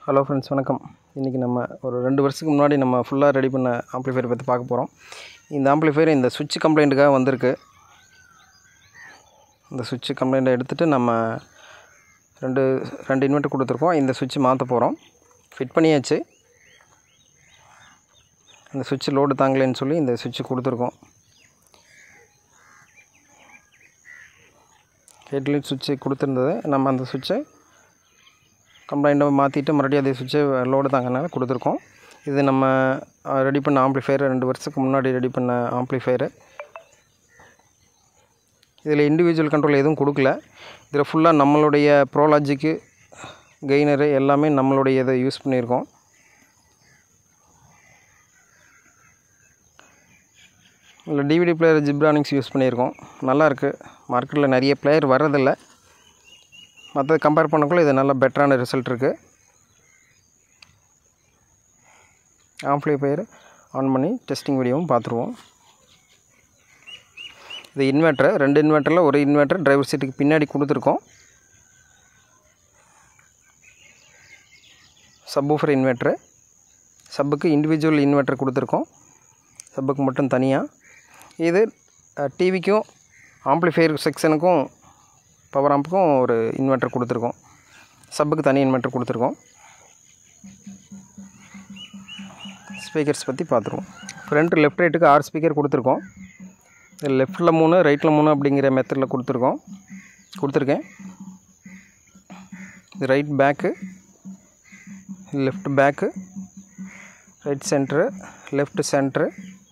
hello friends வணக்கம் இன்றைக்கி நம்ம ஒரு ரெண்டு வருஷத்துக்கு முன்னாடி நம்ம ஃபுல்லாக ரெடி பண்ண ஆம்ப்ளிஃபையர் பற்றி பார்க்க போகிறோம் இந்த ஆம்ப்ளிஃபையர் இந்த சுவிட்ச் கம்ப்ளைண்ட்டுக்காக வந்திருக்கு இந்த சுவிட்ச் கம்ப்ளைண்ட்டை எடுத்துகிட்டு நம்ம ரெண்டு ரெண்டு இன்வெர்ட்டர் கொடுத்துருக்கோம் இந்த சுவிட்ச் மாற்ற போகிறோம் ஃபிட் பண்ணியாச்சு இந்த சுவிட்ச் லோடு தாங்கலைன்னு சொல்லி இந்த சுவிட்ச் கொடுத்துருக்கோம் ஹெட்லைட் சுவிட்சு கொடுத்துருந்தது நம்ம அந்த சுவிட்சை கம்ப்ளைண்ட்டை மாற்றிட்டு மறுபடியும் அதே சுவிட்சை லோடு தாங்கனால கொடுத்துருக்கோம் இது நம்ம ரெடி பண்ண ஆம்ப்ளிஃபையர் ரெண்டு வருஷத்துக்கு முன்னாடி ரெடி பண்ண ஆம்ப்ளிஃபையரு இதில் இண்டிவிஜுவல் கண்ட்ரோல் எதுவும் கொடுக்கல இதில் ஃபுல்லாக நம்மளுடைய ப்ரோலாஜிக்கு கெய்னரு எல்லாமே நம்மளுடைய இதை யூஸ் பண்ணியிருக்கோம் இல்லை டிவிடி பிளேயர் ஜிப்ரானிக்ஸ் யூஸ் பண்ணியிருக்கோம் நல்லாயிருக்கு மார்க்கெட்டில் நிறைய பிளேயர் வர்றதில்ல மற்றது கம்பேர் பண்ணக்குள்ள இது நல்ல பெட்டரான ரிசல்ட் இருக்குது ஆம்ப்ளிஃபையர் ஆன் பண்ணி டெஸ்டிங் வீடியோவும் பார்த்துருவோம் இது இன்வெர்ட்ரு ரெண்டு இன்வெர்ட்டரில் ஒரு இன்வெர்ட்டர் டிரைவர் சீட்டுக்கு பின்னாடி கொடுத்துருக்கோம் சப்வூஃபர் இன்வெர்ட்ரு சப்புக்கு இண்டிவிஜுவல் இன்வெர்ட்டர் கொடுத்துருக்கோம் சப்புக்கு மட்டும் தனியாக இது டிவிக்கும் ஆம்ப்ளிஃபையர் செக்ஷனுக்கும் பவர் ஆம்புக்கும் ஒரு இன்வெர்ட்டர் கொடுத்துருக்கோம் சப்புக்கு தனி இன்வெர்ட்டர் கொடுத்துருக்கோம் ஸ்பீக்கர்ஸ் பற்றி பார்த்துருவோம் ஃப்ரண்ட் லெஃப்ட் ரைட்டுக்கு ஆறு ஸ்பீக்கர் கொடுத்துருக்கோம் லெஃப்ட்டில் மூணு ரைட்டில் மூணு அப்படிங்கிற மெத்தடில் கொடுத்துருக்கோம் கொடுத்துருக்கேன் இது right back left back right centre left centre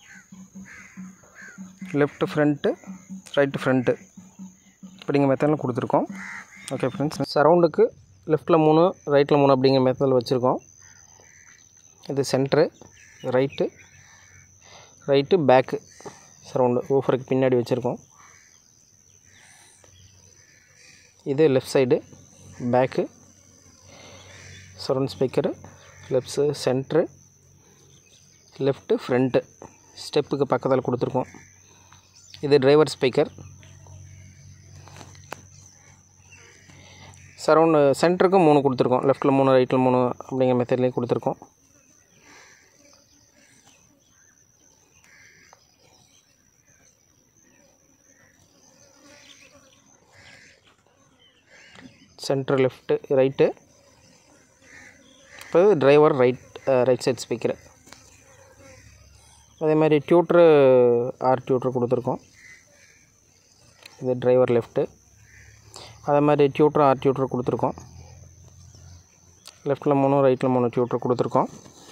left front right front அப்படிங்கிற மெத்தடில் கொடுத்துருக்கோம் ஓகே ஃப்ரெண்ட்ஸ் சரவுண்டுக்கு லெஃப்ட்டில் மூணு ரைட்டில் மூணு அப்படிங்கிற மெத்தடில் வச்சுருக்கோம் இது centre right right back surround ஊஃபருக்கு பின்னாடி வச்சுருக்கோம் இது left side back surround speaker left centre left front ஸ்டெப்புக்கு பக்கத்தில் கொடுத்துருக்கோம் இது டிரைவர் ஸ்பீக்கர் சரௌண்டு சென்டருக்கும் மூணு கொடுத்துருக்கோம் லெஃப்ட்டில் மூணு ரைட்டில் மூணு அப்படிங்கிற மெத்தட்லேயும் கொடுத்துருக்கோம் சென்டர் லெஃப்ட்டு ரைட்டு இப்போ driver right right side speaker அதே மாதிரி டியூட்ரு ஆர் டியூட்ரு கொடுத்துருக்கோம் இது டிரைவர் லெஃப்ட்டு அதே மாதிரி டியூட்ரு ஆர் டியூட்ரு கொடுத்துருக்கோம் லெஃப்ட்டில் மூணு ரைட்டில் மூணு டியூட்ரு கொடுத்துருக்கோம்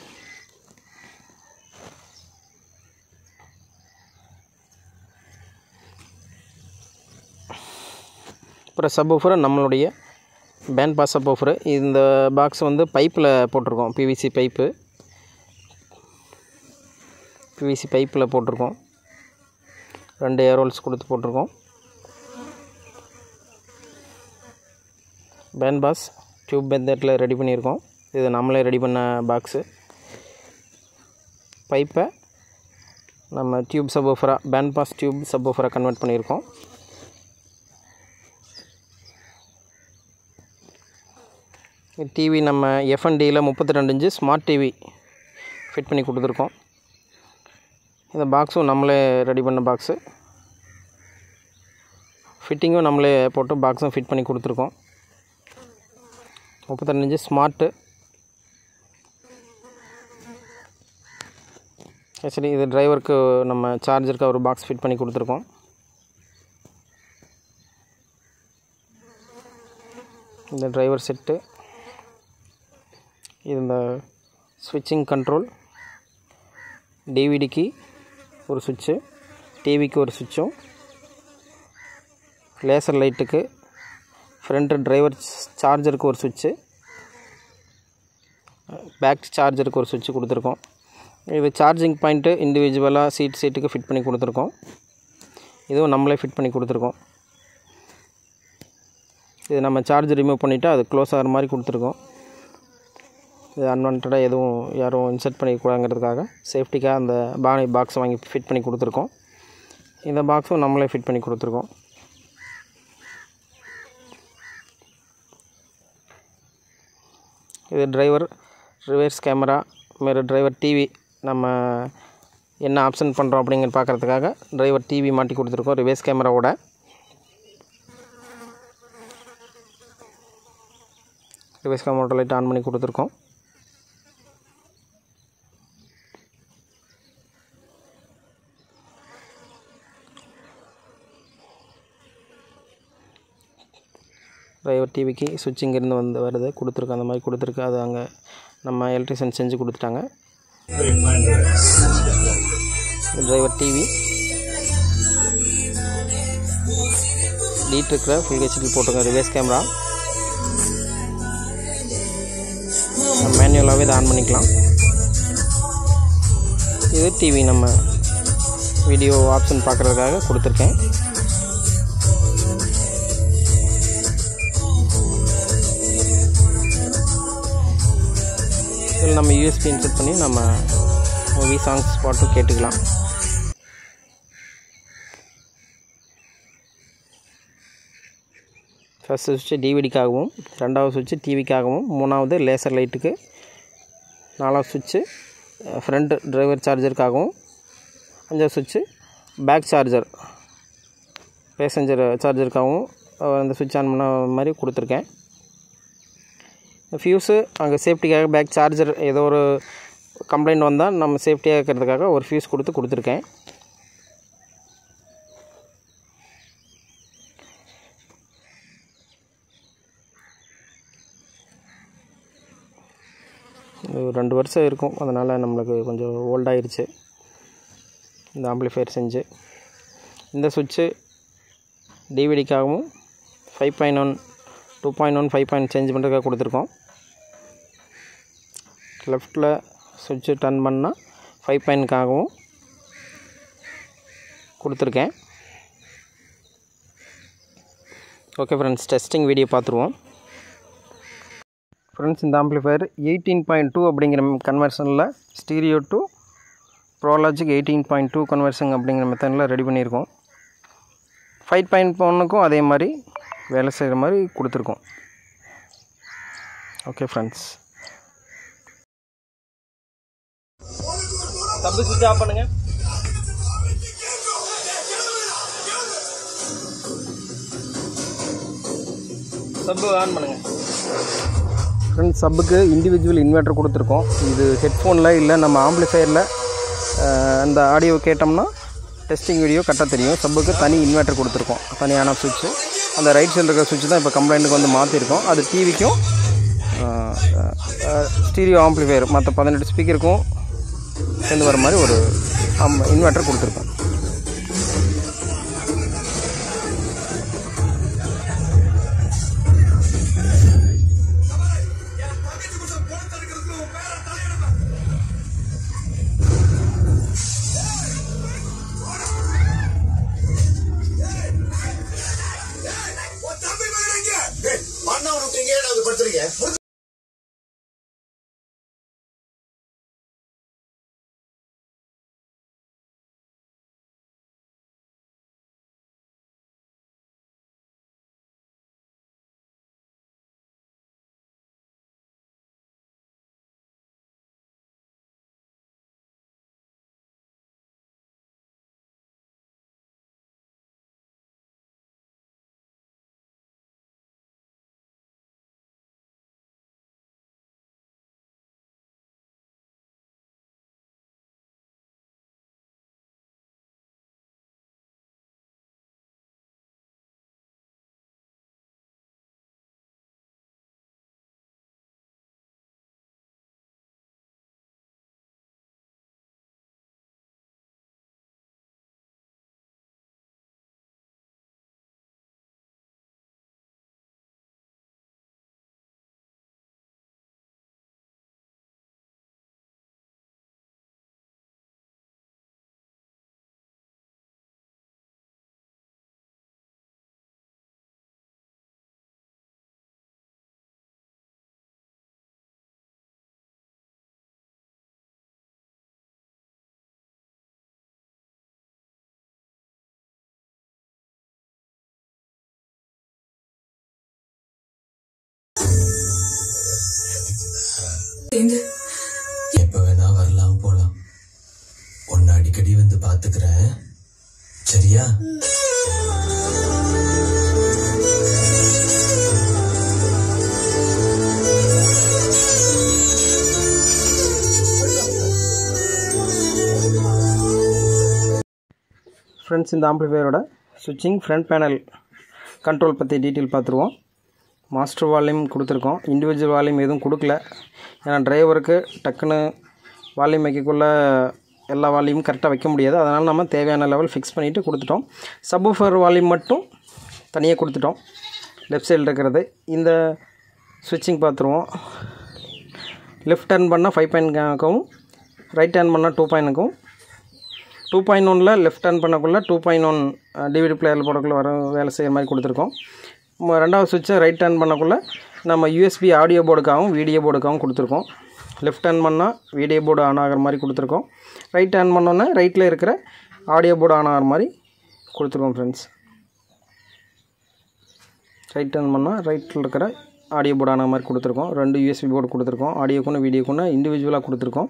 அப்புறம் சப் நம்மளுடைய பேண்ட் பாஸ் சப் இந்த பாக்ஸ் வந்து பைப்பில் போட்டிருக்கோம் பிவிசி பைப்பு பிவிசி பைப்பில் போட்டிருக்கோம் ரெண்டு ஏரோல்ஸ் கொடுத்து போட்டிருக்கோம் பேன் பாஸ் டியூப் மெத்தடில் ரெடி பண்ணியிருக்கோம் இது நம்மளே ரெடி பண்ண பாக்ஸு பைப்பை நம்ம டியூப் சப்வூஃபராக பேன் பாஸ் டியூப் சப்வூஃபராக கன்வெர்ட் பண்ணியிருக்கோம் டிவி நம்ம எஃப்என்டியில் முப்பத்தி ரெண்டு இன்ச்சு ஸ்மார்ட் டிவி ஃபிட் பண்ணி கொடுத்துருக்கோம் இந்த பாக்ஸும் நம்மளே ரெடி பண்ண பாக்ஸு ஃபிட்டிங்கும் நம்மளே போட்டு பாக்ஸும் ஃபிட் பண்ணி கொடுத்துருக்கோம் முப்பத்தஞ்சு இன்ச்சு ஸ்மார்ட்டு ஆக்சுவலி இது டிரைவருக்கு நம்ம சார்ஜருக்கு ஒரு பாக்ஸ் ஃபிட் பண்ணி கொடுத்துருக்கோம் இந்த டிரைவர் செட்டு இது இந்த ஸ்விட்சிங் கண்ட்ரோல் டிவிடிக்கு ஒரு சுவிட்சு டிவிக்கு ஒரு சுவிட்சும் லேசர் லைட்டுக்கு ஃப்ரண்ட்டு டிரைவர் சார்ஜருக்கு ஒரு சுவிட்சு பேக் சார்ஜருக்கு ஒரு சுவிட்சு கொடுத்துருக்கோம் இது சார்ஜிங் பாயிண்ட்டு இண்டிவிஜுவலாக சீட் சீட்டுக்கு ஃபிட் பண்ணி கொடுத்துருக்கோம் இதுவும் நம்மளே ஃபிட் பண்ணி கொடுத்துருக்கோம் இது நம்ம சார்ஜ் ரிமூவ் பண்ணிவிட்டு அது க்ளோஸ் ஆகிற மாதிரி கொடுத்துருக்கோம் இது அன்வான்டாக எதுவும் யாரும் இன்சர்ட் பண்ணிக்கூடாங்கிறதுக்காக சேஃப்டிக்காக அந்த பானை பாக்ஸ் வாங்கி ஃபிட் பண்ணி கொடுத்துருக்கோம் இந்த பாக்ஸும் நம்மளே ஃபிட் பண்ணி கொடுத்துருக்கோம் இது டிரைவர் ரிவர்ஸ் கேமரா மாரி டிரைவர் டிவி நம்ம என்ன ஆப்ஷன் பண்ணுறோம் அப்படிங்கிறது பார்க்குறதுக்காக டிரைவர் டிவி மாட்டி கொடுத்துருக்கோம் ரிவர்ஸ் கேமராவோட ரிவர்ஸ் கேமரா லைட் ஆன் பண்ணி கொடுத்துருக்கோம் டிரைவர் டிவிக்கு சுவிட்ச் இங்கேருந்து வந்து வருது கொடுத்துருக்கு அந்த மாதிரி கொடுத்துருக்கு அது அங்கே நம்ம எலக்ட்ரிஷியன் செஞ்சு கொடுத்துட்டாங்க டிரைவர் டிவி லீட் இருக்கிற ஃபுல் ஹெச்டி போட்டுருங்க ரிவர்ஸ் கேமரா மேனுவலாகவே இதை ஆன் பண்ணிக்கலாம் இது டிவி நம்ம வீடியோ ஆப்ஷன் பார்க்குறதுக்காக கொடுத்துருக்கேன் இதில் நம்ம யூஎஸ்பி இன்செர்ட் பண்ணி நம்ம மூவி சாங்ஸ் பாட்டும் கேட்டுக்கலாம் ஃபஸ்ட்டு சுவிட்சு டிவிடிக்காகவும் ரெண்டாவது சுவிட்சு டிவிக்காகவும் மூணாவது லேசர் லைட்டுக்கு நாலாவது சுவிட்சு ஃப்ரண்ட் டிரைவர் சார்ஜருக்காகவும் அஞ்சாவது சுவிட்சு பேக் சார்ஜர் பேசஞ்சர் சார்ஜருக்காகவும் அந்த சுவிட்ச் ஆன் பண்ண மாதிரி கொடுத்துருக்கேன் ஃபியூஸு அங்கே சேஃப்டிக்காக பேக் சார்ஜர் ஏதோ ஒரு கம்ப்ளைண்ட் வந்தால் நம்ம சேஃப்டியாக இருக்கிறதுக்காக ஒரு ஃபியூஸ் கொடுத்து கொடுத்துருக்கேன் இது ரெண்டு வருஷம் இருக்கும் அதனால் நம்மளுக்கு கொஞ்சம் ஓல்டாயிருச்சு இந்த ஆம்ப்ளிஃபையர் செஞ்சு இந்த சுவிட்சு டிவிடிக்காகவும் five point one two point one five point change பண்ணுறதுக்காக கொடுத்துருக்கோம் லெஃப்ட்டில் சுவிட்சு டர்ன் பண்ணால் ஃபைவ் பாயிண்ட்காகவும் கொடுத்துருக்கேன் ஓகே ஃப்ரெண்ட்ஸ் டெஸ்டிங் வீடியோ பார்த்துருவோம் ஃப்ரெண்ட்ஸ் இந்த ஆம்ப்ளிஃபையர் எயிட்டீன் பாயிண்ட் டூ அப்படிங்கிற கன்வர்ஷனில் stereo to Pro Logic eighteen point two conversion அப்படிங்கிற மெத்தடில் ரெடி பண்ணியிருக்கோம் ஃபைவ் பாயிண்ட் ஒன்றுக்கும் அதே மாதிரி வேலை செய்கிற மாதிரி கொடுத்துருக்கோம் ஓகே ஃப்ரெண்ட்ஸ் சப்பு சுவிட்ச் ஆஃப் பண்ணுங்கள் சப்பு ஆன் பண்ணுங்கள் ஃப்ரெண்ட்ஸ் சப்புக்கு இண்டிவிஜுவல் இன்வெர்ட்டர் கொடுத்துருக்கோம் இது ஹெட்ஃபோனில் இல்லை நம்ம ஆம்ப்ளிஃபையரில் அந்த ஆடியோ கேட்டோம்னா டெஸ்டிங் வீடியோ கரெக்டாக தெரியும் சப்புக்கு தனி இன்வெர்ட்டர் கொடுத்துருக்கோம் தனியான சுவிட்சு அந்த ரைட் சைடில் இருக்கிற சுவிட்ச் தான் இப்போ கம்ப்ளைண்ட்டுக்கு வந்து மாற்றிருக்கோம் அது டிவிக்கும் ஸ்டீரியோ ஆம்ப்ளிஃபையர் மற்ற பதினெட்டு ஸ்பீக்கருக்கும் சேர்ந்து வர மாதிரி ஒரு இன்வெர்ட்டர் கொடுத்துருக்கோம் பண்ண விட்டீங்க நான் படுத்துறீங்க எங்க எப்ப வேணா வரலாம் போலாம் உன்னை அடிக்கடி வந்து பாத்துக்கிறேன் சரியா ஃப்ரெண்ட்ஸ் இந்த ஆம்ப்ளிஃபையரோட சுவிட்சிங் ஃப்ரண்ட் பேனல் கண்ட்ரோல் பற்றி டீட்டெயில் பார்த்துருவோம் மாஸ்டர் வால்யூம் கொடுத்துருக்கோம் இண்டிவிஜுவல் வால்யூம் எதுவும் கொடுக்கல ஏன்னா டிரைவருக்கு டக்குன்னு வால்யூம் வைக்கக்குள்ள எல்லா வால்யூமும் கரெக்டாக வைக்க முடியாது அதனால் நம்ம தேவையான லெவல் ஃபிக்ஸ் பண்ணிவிட்டு கொடுத்துட்டோம் சப்வூஃபர் வால்யூம் மட்டும் தனியாக கொடுத்துட்டோம் லெஃப்ட் சைடில் இருக்கிறது இந்த ஸ்விட்சிங் பார்த்துருவோம் லெஃப்ட் டர்ன் பண்ணால் ஃபைவ் பாயிண்ட்காகவும் ரைட் டர்ன் பண்ணால் டூ பாயிண்ட்டுக்கும் டூ பாயிண்ட் ஒனில் லெஃப்ட் டர்ன் பண்ணக்குள்ளே டூ பாயிண்ட் ஒன் டிவிடி பிளேயரில் போடக்குள்ள வர வேலை செய்கிற மாதிரி கொடுத்துருக்கோம் ம- ரெண்டாவது சுவிட்சை ரைட் டர்ன் பண்ணக்குள்ளே நம்ம யூஎஸ்பி ஆடியோ போர்டுக்காகவும் வீடியோ போர்டுக்காகவும் கொடுத்துருக்கோம் லெஃப்ட் டர்ன் பண்ணால் வீடியோ போர்டு ஆன் ஆகிற மாதிரி கொடுத்துருக்கோம் ரைட் டர்ன் பண்ணோன்னே ரைட்டில் இருக்கிற ஆடியோ போர்டு ஆன் ஆகிற மாதிரி கொடுத்துருக்கோம் ஃப்ரெண்ட்ஸ் ரைட் டர்ன் பண்ணால் ரைட்டில் இருக்கிற ஆடியோ போர்டு ஆன மாதிரி கொடுத்துருக்கோம் ரெண்டு யூஎஸ்பி போர்டு கொடுத்துருக்கோம் ஆடியோக்குன்னு வீடியோக்குன்னு இண்டிவிஜுவலாக கொடுத்துருக்கோம்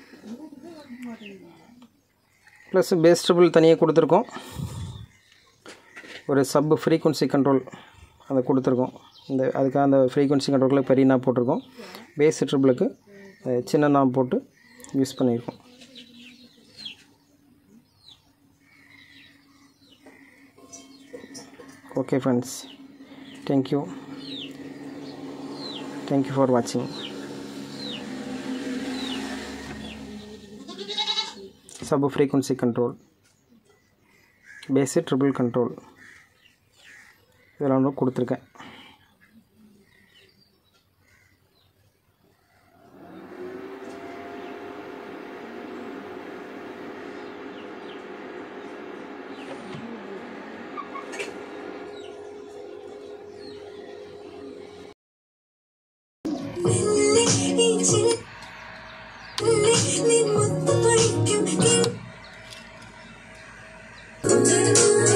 ப்ளஸ் பேஸ் ட்ரிபிள் தனியாக கொடுத்துருக்கோம் ஒரு சப் ஃப்ரீக்வன்சி கண்ட்ரோல் அதை கொடுத்துருக்கோம் இந்த அதுக்காக அந்த ஃப்ரீக்வன்சி கண்ட்ரோலில் பெரிய நாப் போட்டிருக்கோம் பேஸ் ட்ரிபிளுக்கு அஹ், சின்ன நாப் போட்டு யூஸ் பண்ணியிருக்கோம் okay friends thank you thank you for வாட்சிங் sub frequency control bass treble control இதெல்லாம் வந்து கொடுத்துருக்கேன் நீ முத்து படிக்கும்